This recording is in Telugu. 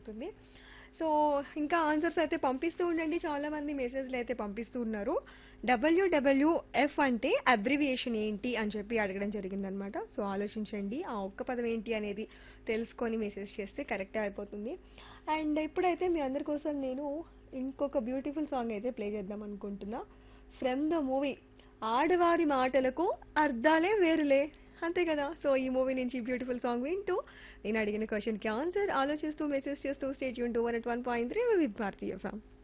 అయిపోతుంది సో ఇంకా ఆన్సర్స్ అయితే పంపిస్తూ ఉండండి చాలా మంది మెసేజ్లు అయితే పంపిస్తూ ఉన్నారు డబ్ల్యూడబ్ల్యూఎఫ్ అంటే అబ్రివియేషన్ ఏంటి అని చెప్పి అడగడం జరిగిందనమాట సో ఆలోచించండి ఆ ఒక్క పదం ఏంటి అనేది తెలుసుకొని మెసేజ్ చేస్తే కరెక్టే అయిపోతుంది అండ్ ఇప్పుడైతే మీ అందరి కోసం నేను ఇంకొక బ్యూటిఫుల్ సాంగ్ అయితే ప్లే చేద్దాం అనుకుంటున్నా ఫ్రమ్ ద మూవీ ఆడవారి మాటలకు అర్థాలే వేరులే అంతే కదా సో ఈ మూవీ నుంచి బ్యూటిఫుల్ సాంగ్ వింటూ నేను అడిగిన క్వశ్చన్కి ఆన్సర్ ఆలోచిస్తూ మెసేజ్ చేస్తూ స్టేట్ యూన్ two one eight one point three with Bharatiya ఫ్యామ్